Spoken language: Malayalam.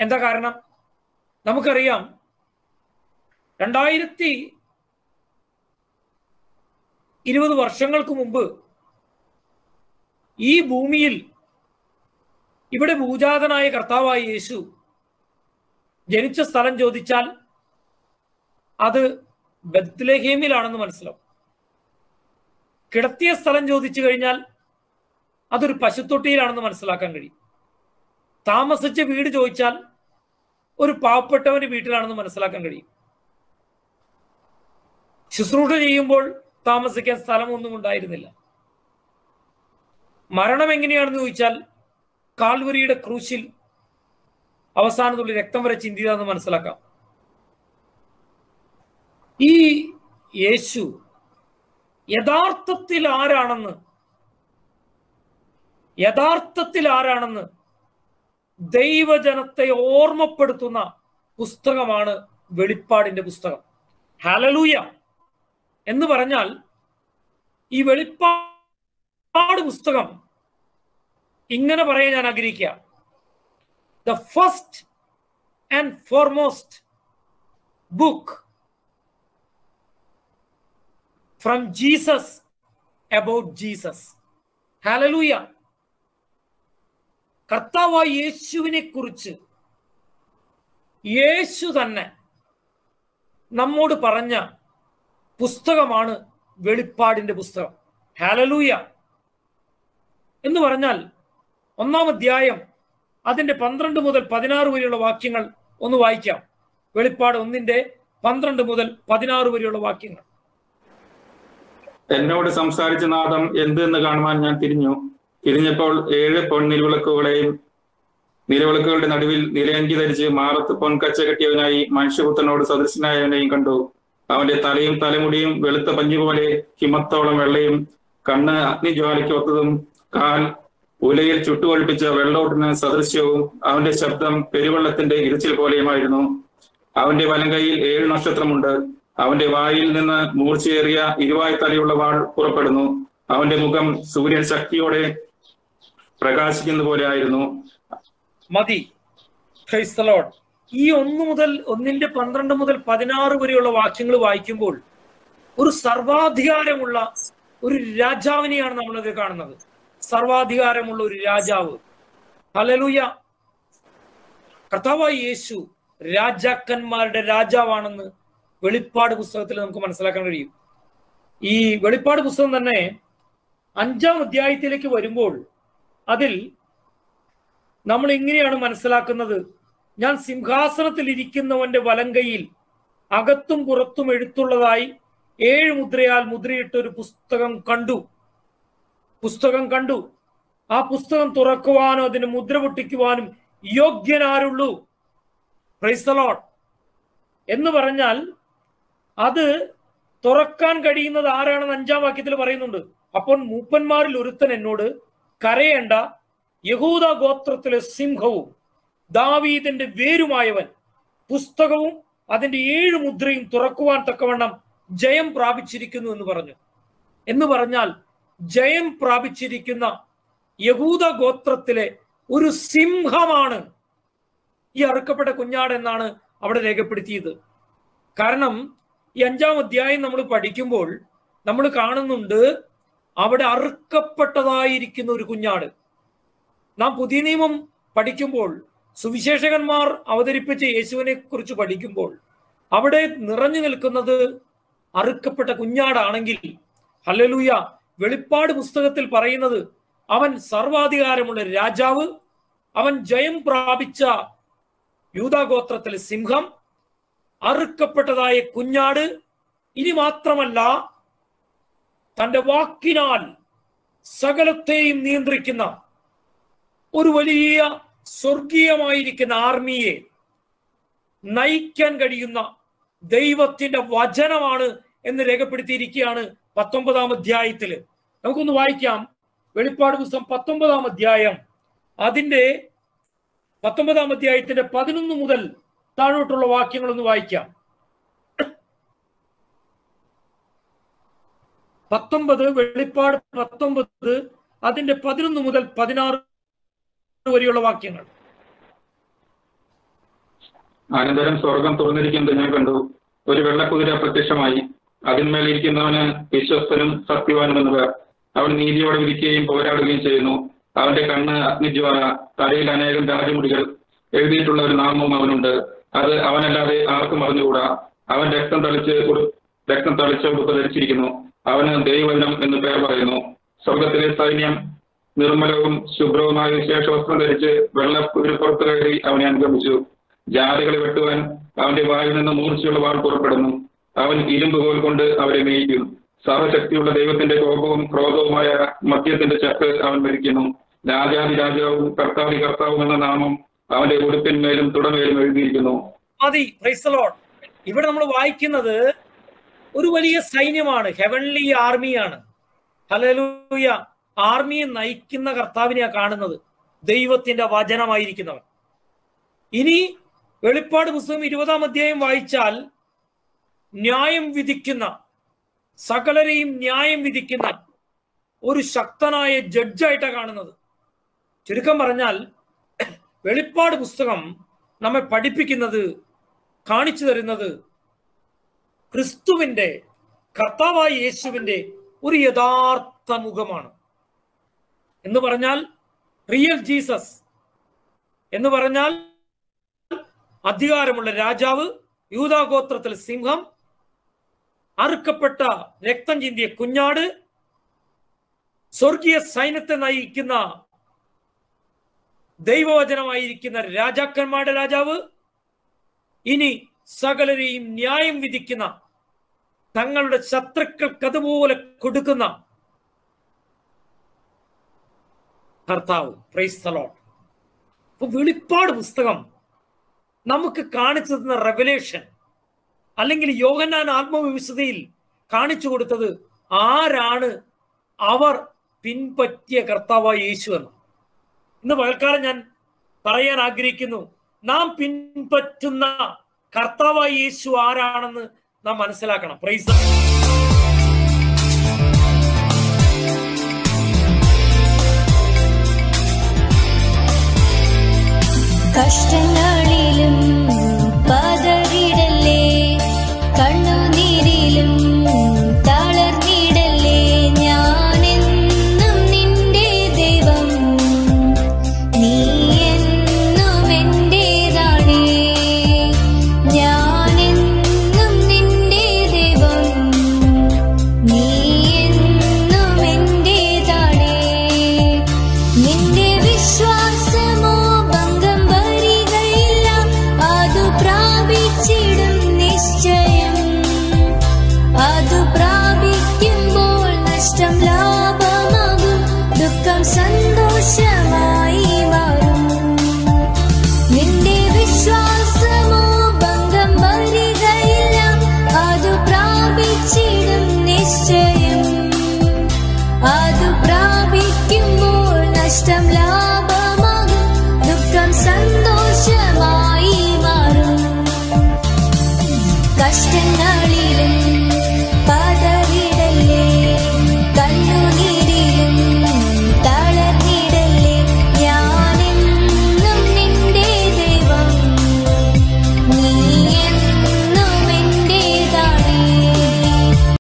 എന്താ കാരണം നമുക്കറിയാം രണ്ടായിരത്തി ഇരുപത് വർഷങ്ങൾക്ക് മുമ്പ് ഈ ഭൂമിയിൽ ഇവിടെ ഭൂജാതനായ കർത്താവായ യേശു ജനിച്ച സ്ഥലം ചോദിച്ചാൽ അത് ബത്ലഹേമിലാണെന്ന് മനസ്സിലാവും കിടത്തിയ സ്ഥലം ചോദിച്ചു കഴിഞ്ഞാൽ അതൊരു പശുത്തൊട്ടിയിലാണെന്ന് മനസ്സിലാക്കാൻ കഴിയും താമസിച്ച വീട് ചോദിച്ചാൽ ഒരു പാവപ്പെട്ടവന്റെ വീട്ടിലാണെന്ന് മനസ്സിലാക്കാൻ കഴിയും ശുശ്രൂഷ ചെയ്യുമ്പോൾ താമസിക്കാൻ സ്ഥലമൊന്നും ഉണ്ടായിരുന്നില്ല മരണം എങ്ങനെയാണെന്ന് ചോദിച്ചാൽ കാൽവരിയുടെ ക്രൂശിൽ അവസാനത്തുള്ളി രക്തം വരെ ചിന്തിയതെന്ന് മനസ്സിലാക്കാം ഈ യേശു യഥാർത്ഥത്തിൽ ആരാണെന്ന് യഥാർത്ഥത്തിൽ ആരാണെന്ന് ദൈവജനത്തെ ഓർമ്മപ്പെടുത്തുന്ന പുസ്തകമാണ് വെളിപ്പാടിന്റെ പുസ്തകം ഹലലൂയ എന്ന് പറഞ്ഞാൽ ഈ വെളിപ്പാട് പുസ്തകം ഇങ്ങനെ പറയാൻ ഞാൻ ആഗ്രഹിക്കുക the first and foremost book from Jesus about Jesus hallelujah കർത്താവായ യേശുവിനെ കുറിച്ച് യേശു തന്നെ നമ്മോട് പറഞ്ഞ പുസ്തകമാണ് വെളിപ്പാടിന്റെ പുസ്തകം ഹാലലൂയ എന്ന് പറഞ്ഞാൽ ഒന്നാം അധ്യായം അതിന്റെ പന്ത്രണ്ട് മുതൽ പതിനാറ് വരെയുള്ള വാക്യങ്ങൾ ഒന്ന് വായിക്കാം വെളിപ്പാട് ഒന്നിന്റെ പന്ത്രണ്ട് മുതൽ പതിനാറ് വരെയുള്ള വാക്യങ്ങൾ എന്നോട് സംസാരിച്ച നാദം എന്തെന്ന് കാണുവാൻ ഞാൻ തിരിഞ്ഞു തിരിഞ്ഞപ്പോൾ ഏഴ് പൊൻനിലവിളക്കുകളെയും നിലവിളക്കുകളുടെ നടുവിൽ നിലയങ്കി ധരിച്ച് മാറത്ത് പൊൻകച്ച കെട്ടിയവനായി മനുഷ്യപുത്രനോട് സദൃശനായവനെയും കണ്ടു അവന്റെ തലയും തലമുടിയും വെളുത്ത പഞ്ഞി പോലെ ഹിമത്തോളം വെള്ളയും കണ്ണ് അഗ്നിജ്വാലയ്ക്ക് ഒത്തതും കാൽ ഉലയിൽ ചുട്ടുകൊഴിപ്പിച്ച വെള്ളോട്ടിന് സദൃശ്യവും അവന്റെ ശബ്ദം പെരുവെള്ളത്തിന്റെ ഇരച്ചിൽ പോലെയുമായിരുന്നു അവന്റെ വലങ്കയിൽ ഏഴ് നക്ഷത്രമുണ്ട് അവന്റെ വായിൽ നിന്ന് മൂർച്ചയേറിയ ഇരുവായ് തലയുള്ള വാൾ പുറപ്പെടുന്നു അവന്റെ മുഖം സൂര്യൻ ശക്തിയോടെ പ്രകാശിക്കുന്ന പോലെ ആയിരുന്നു മതി Praise the Lord. ഈ ഒന്ന് മുതൽ ഒന്നിന്റെ പന്ത്രണ്ട് മുതൽ പതിനാറ് വരെയുള്ള വാക്യങ്ങൾ വായിക്കുമ്പോൾ ഒരു സർവാധികാരമുള്ള ഒരു രാജാവിനെയാണ് നമ്മളത് കാണുന്നത് സർവാധികാരമുള്ള ഒരു രാജാവ് ഹലലുയ കർത്താവായ യേശു രാജാക്കന്മാരുടെ രാജാവാണെന്ന് വെളിപ്പാട് പുസ്തകത്തിൽ നമുക്ക് മനസ്സിലാക്കാൻ കഴിയും ഈ വെളിപ്പാട് പുസ്തകം തന്നെ അഞ്ചാം അധ്യായത്തിലേക്ക് വരുമ്പോൾ അതിൽ നമ്മൾ എങ്ങനെയാണ് മനസ്സിലാക്കുന്നത് ഞാൻ സിംഹാസനത്തിൽ ഇരിക്കുന്നവന്റെ വലങ്കയിൽ അകത്തും പുറത്തും എഴുത്തുള്ളതായി ഏഴ് മുദ്രയാൽ മുദ്രയിട്ട ഒരു പുസ്തകം കണ്ടു പുസ്തകം കണ്ടു ആ പുസ്തകം തുറക്കുവാനോ അതിന് മുദ്ര പൊട്ടിക്കുവാനും യോഗ്യനാരുള്ളൂ ക്രൈസ്തലോൺ എന്ന് പറഞ്ഞാൽ അത് തുറക്കാൻ കഴിയുന്നത് ആരാണെന്ന് അഞ്ചാം വാക്യത്തിൽ പറയുന്നുണ്ട് അപ്പോൾ മൂപ്പന്മാരിൽ ഒരുത്തൻ എന്നോട് കരയേണ്ട യഹൂദ ഗോത്രത്തിലെ സിംഹവും ദാവീദിന്റെ വേരുമായവൻ പുസ്തകവും അതിന്റെ ഏഴ് മുദ്രയും തുറക്കുവാൻ തക്കവണ്ണം ജയം പ്രാപിച്ചിരിക്കുന്നു എന്ന് പറഞ്ഞു എന്ന് പറഞ്ഞാൽ ജയം പ്രാപിച്ചിരിക്കുന്ന യഹൂദ ഗോത്രത്തിലെ ഒരു സിംഹമാണ് ഈ അറുക്കപ്പെട്ട കുഞ്ഞാട് എന്നാണ് അവിടെ രേഖപ്പെടുത്തിയത് കാരണം ഈ അഞ്ചാം അധ്യായം നമ്മൾ പഠിക്കുമ്പോൾ നമ്മൾ കാണുന്നുണ്ട് അവിടെ അറുക്കപ്പെട്ടതായിരിക്കുന്ന ഒരു കുഞ്ഞാട് നാം പുതിയ നിയമം പഠിക്കുമ്പോൾ സുവിശേഷകന്മാർ അവതരിപ്പിച്ച യേശുവിനെ കുറിച്ച് പഠിക്കുമ്പോൾ അവിടെ നിറഞ്ഞു നിൽക്കുന്നത് അറുക്കപ്പെട്ട കുഞ്ഞാടാണെങ്കിൽ ഹല്ലലൂയ വെളിപ്പാട് പുസ്തകത്തിൽ പറയുന്നത് അവൻ സർവാധികാരമുള്ള രാജാവ് അവൻ ജയം പ്രാപിച്ച യൂതാഗോത്രത്തിലെ സിംഹം അറുക്കപ്പെട്ടതായ കുഞ്ഞാട് ഇനി മാത്രമല്ല തന്റെ വാക്കിനാൽ സകലത്തെയും നിയന്ത്രിക്കുന്ന ഒരു വലിയ സ്വർഗീയമായിരിക്കുന്ന ആർമിയെ നയിക്കാൻ കഴിയുന്ന ദൈവത്തിന്റെ വചനമാണ് എന്ന് രേഖപ്പെടുത്തിയിരിക്കുകയാണ് പത്തൊമ്പതാം അധ്യായത്തില് നമുക്കൊന്ന് വായിക്കാം വെളിപ്പാട് പുസ്തകം പത്തൊമ്പതാം അധ്യായം അതിന്റെ പത്തൊമ്പതാം അധ്യായത്തിന്റെ പതിനൊന്ന് മുതൽ താഴോട്ടുള്ള വാക്യങ്ങളൊന്ന് വായിക്കാം പത്തൊമ്പത് വെളിപ്പാട് പത്തൊമ്പത് അതിന്റെ പതിനൊന്ന് മുതൽ പതിനാറ് വരെയുള്ള വാക്യങ്ങൾ അനന്തരം സ്വർഗം തുറന്നിരിക്കുന്നത് ഞാൻ കണ്ടു ഒരു വെള്ളക്കുതിര പ്രത്യക്ഷമായി അതിന്മേൽ ഇരിക്കുന്നവന് വിശ്വസ്തനും സത്യവാനും എന്ന് പേർ അവൻ നീതിയോടെ വിധിക്കുകയും പോരാടുകയും ചെയ്യുന്നു അവന്റെ കണ്ണ് അഗ്നിജ്വാല തലയിൽ അനേകം രാജമുടികൾ എഴുതിയിട്ടുള്ള ഒരു നാമവും അവനുണ്ട് അത് അവനല്ലാതെ ആർക്കും അറിഞ്ഞുകൂടാ അവൻ രക്തം തളിച്ച് ഉടു- രക്തം തളിച്ച ഉടുപ്പ് ധരിച്ചിരിക്കുന്നു അവന് ദൈവവചനം എന്ന് പേർ പറയുന്നു സ്വർഗത്തിലെ സൈന്യം നിർമ്മലവും ശുഭ്രവുമായ വിശേഷവസ്ത്രം ധരിച്ച് വെള്ള പുറത്തു കയറി അവനെ അനുഗമിച്ചു ജാതികളെ വെട്ടുവാൻ അവന്റെ വായിൽ നിന്ന് മൂർച്ചയുള്ള വാൾ പുറപ്പെടുന്നു അവൻ ഇരുമ്പ് കോൽ കൊണ്ട് അവരെ മേയിക്കും സർവശക്തിയുള്ള ദൈവത്തിന്റെ കോപവും ക്രോധവുമായ മദ്യത്തിന്റെ ചക്ക് അവൻ ഭരിക്കുന്നു രാജാതി രാജാവും കർത്താവി കർത്താവും എന്ന നാമം അവന്റെ ഉടുപ്പിന്മേലും തുടമേലും എഴുതിയിരിക്കുന്നു മതി പ്രൈസ് ലോഡ് ഇവിടെ നമ്മൾ വായിക്കുന്നത് ഒരു വലിയ സൈന്യമാണ് ഹെവൻലി ആർമിയാണ് ഹലലൂയ ആർമിയെ നയിക്കുന്ന കർത്താവിനെയാ കാണുന്നത് ദൈവത്തിന്റെ വചനമായിരിക്കുന്നവൻ ഇനി വെളിപ്പാട് പുസ്തകം ഇരുപതാം അധ്യായം വായിച്ചാൽ ന്യായം വിധിക്കുന്ന സകലരെയും ന്യായം വിധിക്കുന്ന ഒരു ശക്തനായ ജഡ്ജായിട്ടാണ് കാണുന്നത് ചുരുക്കം പറഞ്ഞാൽ വെളിപ്പാട് പുസ്തകം നമ്മെ പഠിപ്പിക്കുന്നത് കാണിച്ചു തരുന്നത് ക്രിസ്തുവിന്റെ കർത്താവായ യേശുവിന്റെ ഒരു യഥാർത്ഥ മുഖമാണ് എന്ന് പറഞ്ഞാൽ റിയൽ ജീസസ് എന്ന് പറഞ്ഞാൽ അധികാരമുള്ള രാജാവ് യൂതാഗോത്രത്തിൽ സിംഹം അറുക്കപ്പെട്ട രക്തം ചിന്തിയ കുഞ്ഞാട് സ്വർഗീയ സൈന്യത്തെ നയിക്കുന്ന ദൈവവചനമായിരിക്കുന്ന രാജാക്കന്മാരുടെ രാജാവ് ഇനി സകലരെയും ന്യായം വിധിക്കുന്ന തങ്ങളുടെ ശത്രുക്കൾക്ക് അതുപോലെ കൊടുക്കുന്ന കർത്താവ് പ്രൈസ് തലോട്ട് അപ്പൊ വെളിപ്പാട് പുസ്തകം നമുക്ക് കാണിച്ചു തന്ന റെവലേഷൻ അല്ലെങ്കിൽ യോഹന്നാൻ ആത്മവിശുദ്ധിയിൽ കാണിച്ചു കൊടുത്തത് ആരാണ് അവർ പിൻപറ്റിയ കർത്താവായ യേശു എന്ന് ഇന്ന് പകൽക്കാലം ഞാൻ പറയാൻ ആഗ്രഹിക്കുന്നു നാം പിൻപറ്റുന്ന കർത്താവായ യേശു ആരാണെന്ന് നാം മനസ്സിലാക്കണം പ്രൈസ് കഷ്ടങ്ങളിലും പതറിടല്ലേ കണ്ണുനീരിലും തളർന്നിടല്ലേ ഞാനെന്നും നിന്റെ ദൈവം നീ എന്നും എന്റേതാണേ ഞാനെന്നും നിന്റെ ദൈവം നീ എന്നും എന്റേതാണേ നിന്റെ വിശ്വാസമോ ഭംഗം വരികയില്ല അതു പ്രാപിച്ചിടും നിശ്ചയം അതു പ്രാപിക്കുമ്പോൾ നഷ്ടം ലാഭമാകും ദുഃഖം സന്തോഷമായി മാറും നിന്റെ വിശ്വാസമോ ഭംഗം വരികയില്ല അതു പ്രാപിച്ചിടും നിശ്ചയം അതു പ്രാപിക്കുമ്പോൾ നഷ്ടം ലാഭമാകും ദുഃഖം സന്തോഷമായി മാറും കഷ്ടങ്ങളിലും